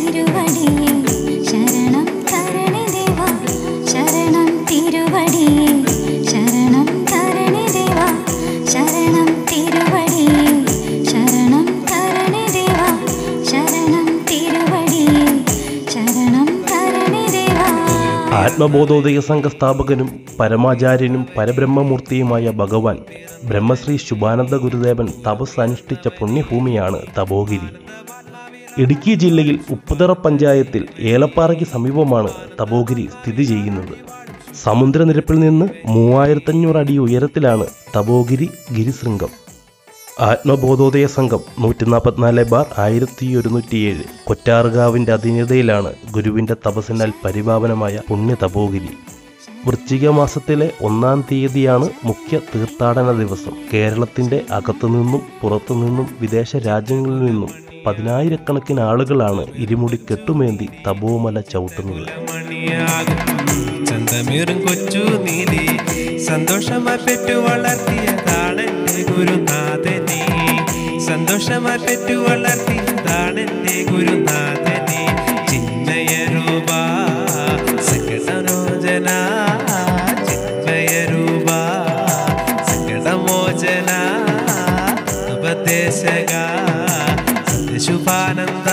തിരുവടിയേ ശരണം തരണി ദേവ ശരണം തിരുവടിയേ ശരണം തരണി ദേവ ശരണം തിരുവടിയേ ശരണം തരണി ദേവ ശരണം തിരുവടിയേ ശരണം തരണി ദേവ ആത്മബോധോദയ സംഘ സ്ഥാപകനും പരമാചാര്യനും പരബ്രഹ്മമൂർത്തിയുമായ ഭഗവാൻ ബ്രഹ്മശ്രീ ശുഭാനന്ദ ഗുരുദേവൻ തപസ് അനുഷ്ഠിച്ച പുണ്യഭൂമിയാണ് തപോഗിരി ഇടുക്കി ജില്ലയിൽ ഉപ്പുതറ പഞ്ചായത്തിൽ ഏലപ്പാറയ്ക്ക് സമീപമാണ് തപോഗിരി സ്ഥിതി ചെയ്യുന്നത് സമുദ്രനിരപ്പിൽ നിന്ന് മൂവായിരത്തഞ്ഞൂറ് അടി ഉയരത്തിലാണ് തപോഗിരി ഗിരിശൃംഗം ആത്മബോധോദയ സംഘം നൂറ്റി നാൽപ്പത്തിനാല് ബാർ ആയിരത്തി ഒരുന്നൂറ്റിയേഴ് കൊറ്റാറുകാവിൻ്റെ അധീനതയിലാണ് ഗുരുവിൻ്റെ തപസ്സിനാൽ പരിപാവനമായ പുണ്യ തപോഗിരി വൃശ്ചിക മാസത്തിലെ ഒന്നാം തീയതിയാണ് മുഖ്യ തീർത്ഥാടന ദിവസം കേരളത്തിൻ്റെ അകത്തുനിന്നും പുറത്തുനിന്നും വിദേശ രാജ്യങ്ങളിൽ നിന്നും പതിനായിരക്കണക്കിന് ആളുകളാണ് ഇരുമുടി കെട്ടുമേന്തി തപോമല ചവിട്ടുന്നത് മണിയാകും ചന്തമേറും കൊച്ചു നീലി സന്തോഷമായി പെറ്റു വളർത്തിയതാണെന്റെ ഗുരുനാഥനെ സന്തോഷമായി പെറ്റു വളർത്തിയതാണെന്റെ ഗുരുനാഥനെ ചിന്മയ രൂപ സങ്കടമോചന ചിന്മയ രൂപ സങ്കടമോചന ഉപദേശക സത്യശുഭാനന്ദ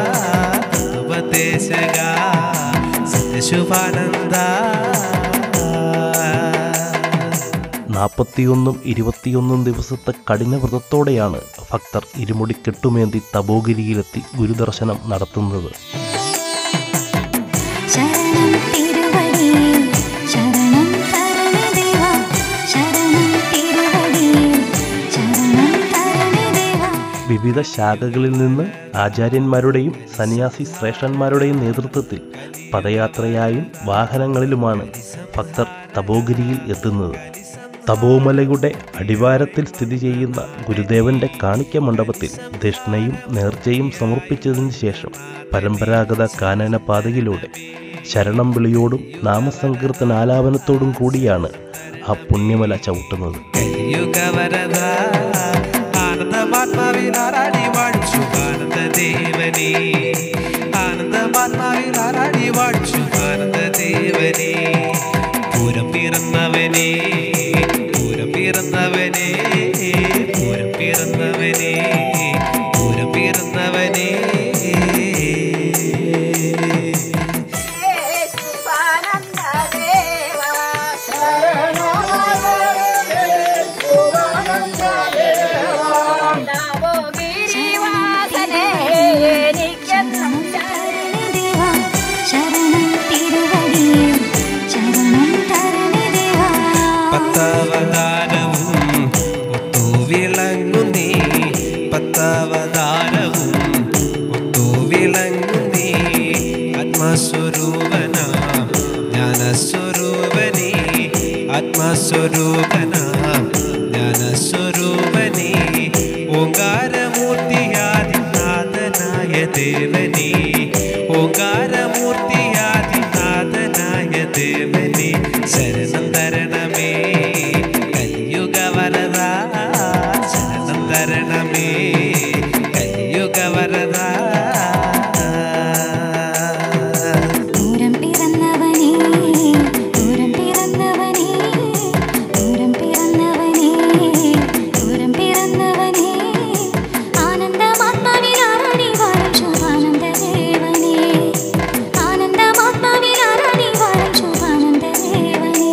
ഉപദേശക സത്യശുഭാനന്ദ നാൽപ്പത്തിയൊന്നും ഇരുപത്തിയൊന്നും ദിവസത്തെ കഠിന വ്രതത്തോടെയാണ് ഭക്തർ ഇരുമുടി കെട്ടുമേന്തി തപോഗിരിയിലെത്തി ഗുരുദർശനം നടത്തുന്നത് ശരണം തിരുവടിയേ ശരണം തരണി ദേവ ശരണം തിരുവടിയേ ശരണം തരണി ദേവ വിവിധ ശാഖകളിൽ നിന്ന് ആചാര്യന്മാരുടെയും സന്യാസി ശ്രേഷ്ഠന്മാരുടെയും നേതൃത്വത്തിൽ പദയാത്രയായും വാഹനങ്ങളിലുമാണ് ഭക്തർ തപോഗിരിയിൽ എത്തുന്നത് തപോമലയുടെ അടിവാരത്തിൽ സ്ഥിതി ചെയ്യുന്ന ഗുരുദേവന്റെ കാണിക്ക മണ്ഡപത്തിൽ ദക്ഷിണയും നേർച്ചയും സമർപ്പിച്ചതിന് ശേഷം പരമ്പരാഗത കാനന പാതയിലൂടെ ശരണം വിളിയോടും നാമസങ്കീർത്തനാലാപനത്തോടും കൂടിയാണ് ആ പുണ്യമല ചവിട്ടുന്നത് കലിയുഗവരദ ആനന്ദമാത്മാവിലാറാടി വാഴിച്ചു ആനന്ദ ദേവനെ ആനന്ദമാത്മാവിലാറാടി വാഴിച്ചു ആനന്ദ ദേവനെ പൂരം പിറന്നവനെ പൂരം പിറന്നവനെ പൂരം പിറന്നവനെ പൂരം പിറന്നവനെ ശരണം തരണി ദേവ ശരണം തിരുവടിയേ ശരണം തരണി ദേവ പത്തവതാരവും ഒത്തു വിളങ്ങുന്നേ പത്തവതാരവും ഒത്തു വിളങ്ങുന്നേ ആത്മസ്വരൂപന ജ്ഞാനസ്വരൂപനേ ആത്മസ്വരൂപന ജ്ഞാനസ്വരൂപനേ ഓങ്കാരമൂർത്തിയാദിനാഥനായ ദേവനേ ഓങ്കാരമൂർത്തിയാദിനാഥനായ ദേവനേ ശരണം തരണമേ കലിയുഗ വരദ ശരണം തരണമേ കലിയുഗ വരദ പൂരം പിറന്നവനേ പൂരം പിറന്നവനേ പൂരം പിറന്നവനേ പൂരം പിറന്നവനേ ആനന്ദമാത്മാവിലാറാണി വാഴും ശോഭാനന്ദ ദേവനേ ആനന്ദമാത്മാവിലാറാണി വാഴും ശോഭാനന്ദ ദേവനേ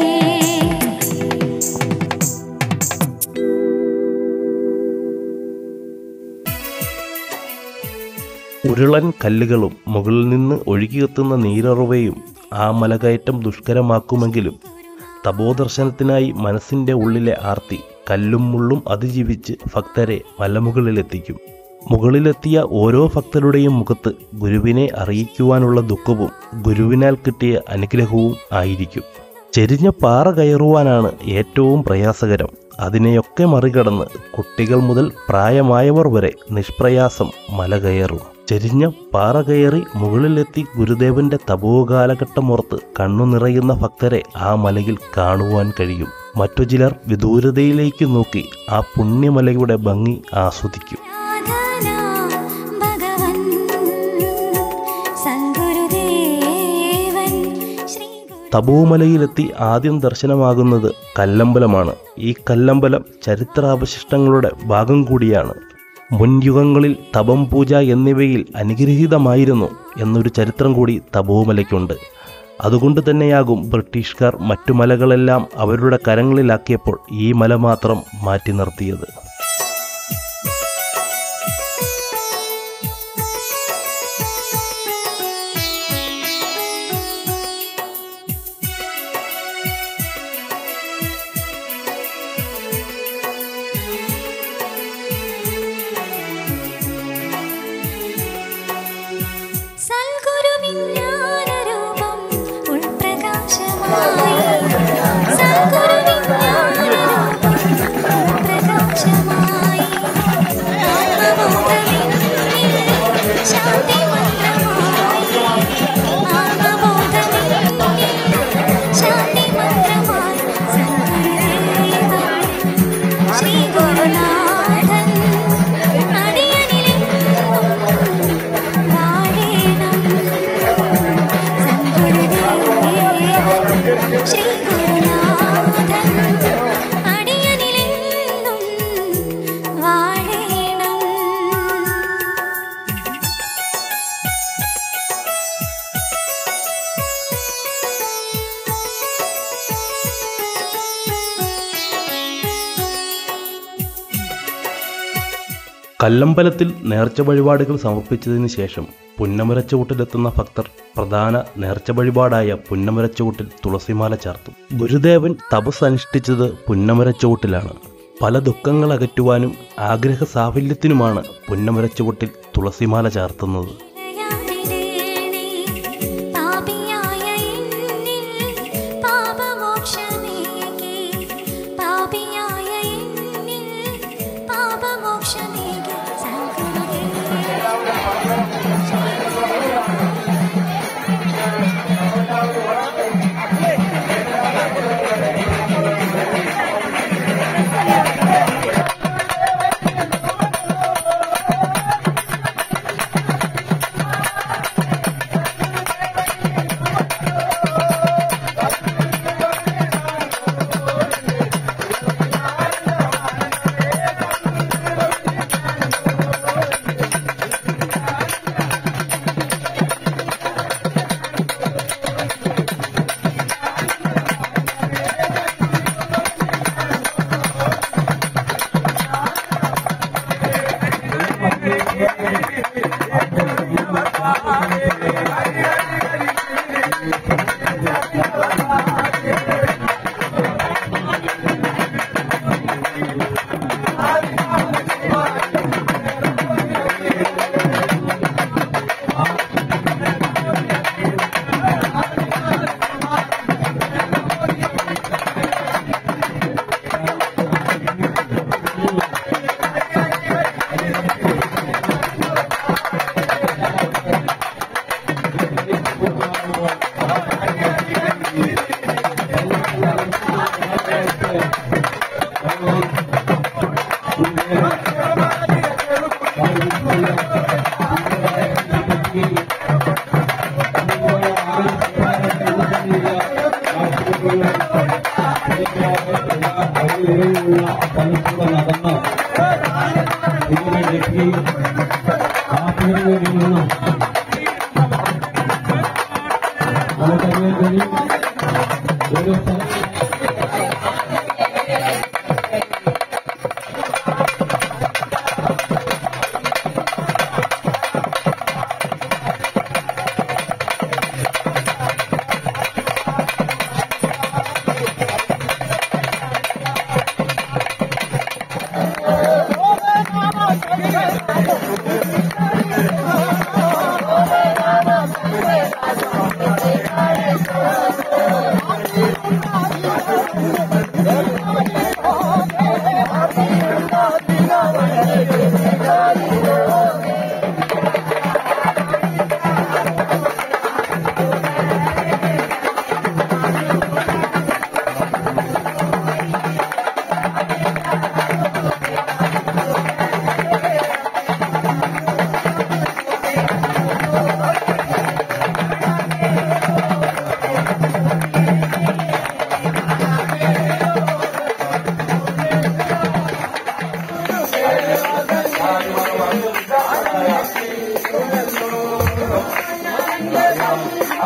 ഉരുളൻ കല്ലുകളും മുകളിൽ നിന്ന് ഒഴുകിയെത്തുന്ന നീരറുവയും ആ മലകയറ്റം ദുഷ്കരമാക്കുമെങ്കിലും തപോദർശനത്തിനായി മനസ്സിൻ്റെ ഉള്ളിലെ ആർത്തി കല്ലും മുള്ളും അതിജീവിച്ച് ഭക്തരെ മലമുകളിലെത്തിക്കും മുകളിലെത്തിയ ഓരോ ഭക്തരുടെയും മുഖത്ത് ഗുരുവിനെ അറിയിക്കുവാനുള്ള ദുഃഖവും ഗുരുവിനാൽ കിട്ടിയ അനുഗ്രഹവും ആയിരിക്കും ചെരിഞ്ഞ പാറ കയറുവാനാണ് ഏറ്റവും പ്രയാസകരം അതിനെയൊക്കെ മറികടന്ന് കുട്ടികൾ മുതൽ പ്രായമായവർ വരെ നിഷ്പ്രയാസം മല കയറും ചെരിഞ്ഞ പാറ കയറി മുകളിലെത്തി ഗുരുദേവന്റെ തപോകാലഘട്ടമോർത്ത് കണ്ണു നിറയുന്ന ഭക്തരെ ആ മലയിൽ കാണുവാൻ കഴിയും മറ്റു ചിലർ വിദൂരതയിലേക്ക് നോക്കി ആ പുണ്യമലയുടെ ഭംഗി ആസ്വദിക്കും ആരാധന ഭഗവൻ തപോമലയിലെത്തി ആദ്യം ദർശനമാകുന്നത് കല്ലമ്പലമാണ് ഈ കല്ലമ്പലം ചരിത്രാവശിഷ്ടങ്ങളുടെ ഭാഗം കൂടിയാണ് മുൻയുഗങ്ങളിൽ തപം പൂജ എന്നിവയിൽ അനുഗ്രഹീതമായിരുന്നു എന്നൊരു ചരിത്രം കൂടി തപോമലയ്ക്കുണ്ട് അതുകൊണ്ട് തന്നെയാകും ബ്രിട്ടീഷുകാർ മറ്റു മലകളെല്ലാം അവരുടെ കരങ്ങളിലാക്കിയപ്പോൾ ഈ മല മാത്രം മാറ്റി നിർത്തിയത് സൽഗുരുവിജ്ഞാനരൂപം ഉൾപ്രകാശമായി സൽഗുരുവിജ്ഞാനരൂപം ഉൾപ്രകാശമായി ആത്മബോധമെന്നിൽ ശാന്തി മന്ത്രമായി ആത്മബോധമെന്നിൽ ശാന്തി മന്ത്രമായി സൽഗുരുദേവൻ ശ്രീ ഗുരുനാഥൻ അടിയനിലെന്നും വാഴേണം സദ്ഗുരുദേവൻ ശ്രീ ഗുരുനാഥൻ അടിയനിലെന്നും വാഴേണം കല്ലമ്പലത്തിൽ നേർച്ച വഴിപാടുകൾ സമർപ്പിച്ചതിന് ശേഷം പുന്നമരച്ചുവട്ടിലെത്തുന്ന ഭക്തർ പ്രധാന നേർച്ച വഴിപാടായ പുന്നമരച്ചുവട്ടിൽ തുളസിമാല ചാർത്തും ഗുരുദേവൻ തപസ് അനുഷ്ഠിച്ചത് പുന്നമരച്ചുവട്ടിലാണ് പല ദുഃഖങ്ങൾ അകറ്റുവാനും ആഗ്രഹ സാഫല്യത്തിനുമാണ് പുന്നമരച്ചുവട്ടിൽ തുളസിമാല ചാർത്തുന്നത് ദയാനിരേണേ പാപിയായ എന്നിൽ പാപമോക്ഷമേകി പാപിയായ എന്നിൽ പാപമോക്ഷമേകി സദ്ഗുരുദേവൻ ഒരു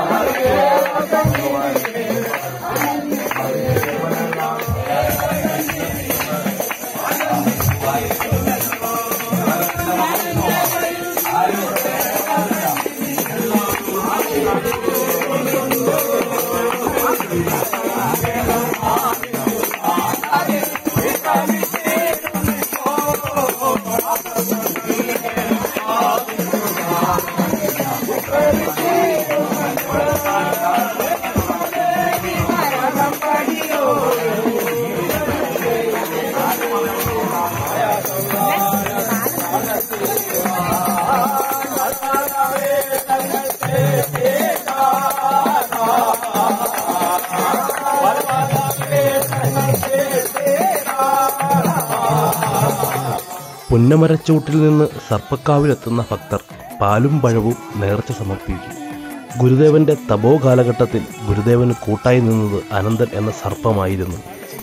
പുന്നമരച്ചൂട്ടിൽ നിന്ന് സർപ്പക്കാവിലെത്തുന്ന ഭക്തർ പാലും പഴവും നേർച്ച സമർപ്പിക്കും ഗുരുദേവന്റെ തപോ കാലഘട്ടത്തിൽ ഗുരുദേവന് കൂട്ടായി നിന്നത് അനന്തൻ എന്ന സർപ്പമായിരുന്നു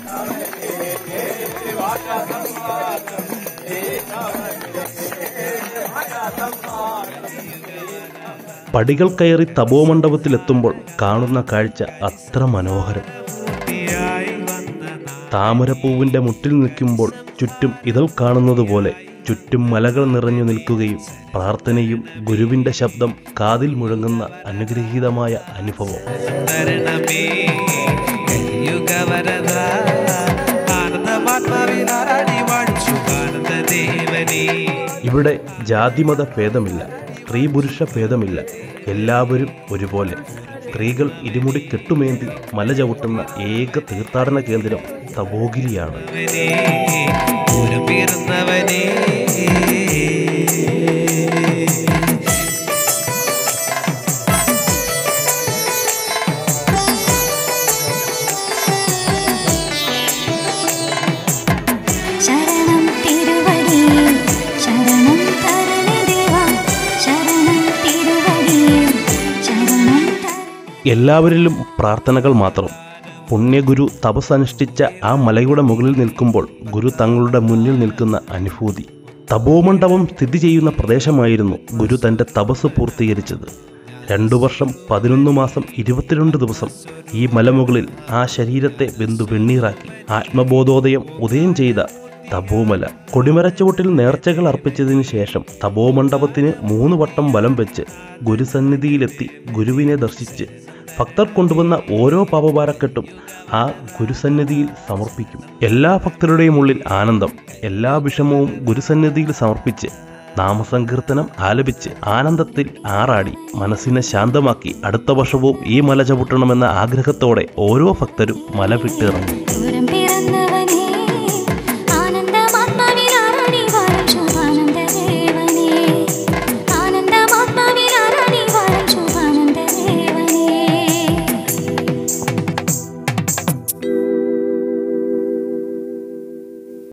പടികൾ കയറി തപോമണ്ഡപത്തിലെത്തുമ്പോൾ കാണുന്ന കാഴ്ച അത്ര മനോഹരം ായി വന്ന താമരപ്പൂവിന്റെ മുട്ടിൽ നിൽക്കുമ്പോൾ ചുറ്റും ഇതൾ കാണുന്നത് പോലെ ചുറ്റും മലകൾ നിറഞ്ഞു നിൽക്കുകയും പ്രാർത്ഥനയും ഗുരുവിന്റെ ശബ്ദം കാതിൽ മുഴങ്ങുന്ന അനുഗ്രഹീതമായ അനുഭവം തരണമേ കലിയുഗവരദ ആനന്ദമാത്മാവിനാടി വാഴിച്ചു ആനന്ദ ദേവനേ ഇവിടെ ജാതിമത ഭേദമില്ല സ്ത്രീ പുരുഷ ഭേദമില്ല എല്ലാവരും ഒരുപോലെ സ്ത്രീകൾ ഇരുമുടി കെട്ടുമേന്തി മല ചവിട്ടുന്ന ഏക തീർത്ഥാടന കേന്ദ്രം തപോഗിരിയാണ് ദേവനേ പൂരം പിറന്നവനേ ശരണം തിരുവടി ശരണം തരണേ ദേവ ശരണം തിരുവടി ശരണം തരണേ എല്ലാവരിലും പ്രാർത്ഥനകൾ മാത്രം പുണ്യഗുരു തപസ്സനുഷ്ഠിച്ച ആ മലയുടെ മുകളിൽ നിൽക്കുമ്പോൾ ഗുരു തങ്ങളുടെ മുന്നിൽ നിൽക്കുന്ന അനുഭൂതി തപോമണ്ഡപം സ്ഥിതി ചെയ്യുന്ന പ്രദേശമായിരുന്നു ഗുരു തൻ്റെ തപസ് പൂർത്തീകരിച്ചത് രണ്ടു വർഷം പതിനൊന്ന് മാസം ഇരുപത്തിരണ്ട് ദിവസം ഈ മലമുകളിൽ ആ ശരീരത്തെ വെന്തു വെണ്ണീറാക്കി ആത്മബോധോദയം ഉദയം ചെയ്ത തപോമല കൊടിമരച്ചുവട്ടിൽ നേർച്ചകൾ അർപ്പിച്ചതിന് ശേഷം തപോമണ്ഡപത്തിന് മൂന്ന് വട്ടം വലം വെച്ച് ഗുരുസന്നിധിയിലെത്തി ഗുരുവിനെ ദർശിച്ച് ഭക്തർ കൊണ്ടുവന്ന ഓരോ പാപഭാരക്കെട്ടും ആ ഗുരുസന്നിധിയിൽ സമർപ്പിക്കും എല്ലാ ഭക്തരുടെയും ഉള്ളിൽ ആനന്ദം എല്ലാ വിഷമവും ഗുരുസന്നിധിയിൽ സമർപ്പിച്ച് നാമസങ്കീർത്തനം ആലപിച്ച് ആനന്ദത്തിൽ ആറാടി മനസ്സിനെ ശാന്തമാക്കി അടുത്ത വർഷവും ഈ മല ചവിട്ടണമെന്ന ആഗ്രഹത്തോടെ ഓരോ ഭക്തരും മല വിട്ടിറങ്ങും